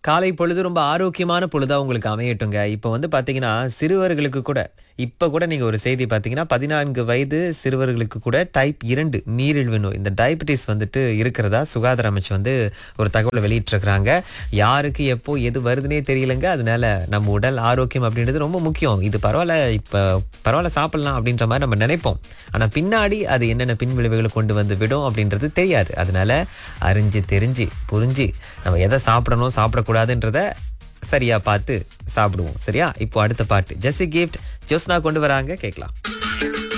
காலை பொழுது ரொம்ப ஆரோக்கியமான பொழுதா உங்களுக்கு அமையட்டுங்க இப்போ வந்து பாத்தீங்கன்னா சிறுவர்களுக்கு கூட இப்போ கூட நீங்க ஒரு செய்தி பார்த்தீங்கன்னா பதினான்கு வயது சிறுவர்களுக்கு கூட டைப் இரண்டு நீரிழிவு நோய் இந்த டயபிட்டிஸ் வந்துட்டு இருக்கிறதா சுகாதார அமைச்சு வந்து ஒரு தகவலை வெளியிட்டிருக்கிறாங்க யாருக்கு எப்போ எது வருதுன்னே தெரியலங்க அதனால நம்ம உடல் ஆரோக்கியம் அப்படின்றது ரொம்ப முக்கியம் இது பரவாயில்ல இப்போ பரவாயில்ல சாப்பிடலாம் அப்படின்ற மாதிரி நம்ம நினைப்போம் ஆனா பின்னாடி அது என்னென்ன பின் விளைவுகளை கொண்டு வந்து விடும் அப்படின்றது தெரியாது அதனால அறிஞ்சு தெரிஞ்சு புரிஞ்சு நம்ம எதை சாப்பிடணும் சாப்பிடக்கூடாதுன்றத சரியா பார்த்து சாப்பிடுவோம் சரியா இப்போ அடுத்த பாட்டு ஜெஸ்ஸி கிஃப்ட் ஜோஸ்னா கொண்டு வராங்க கேட்கலாம்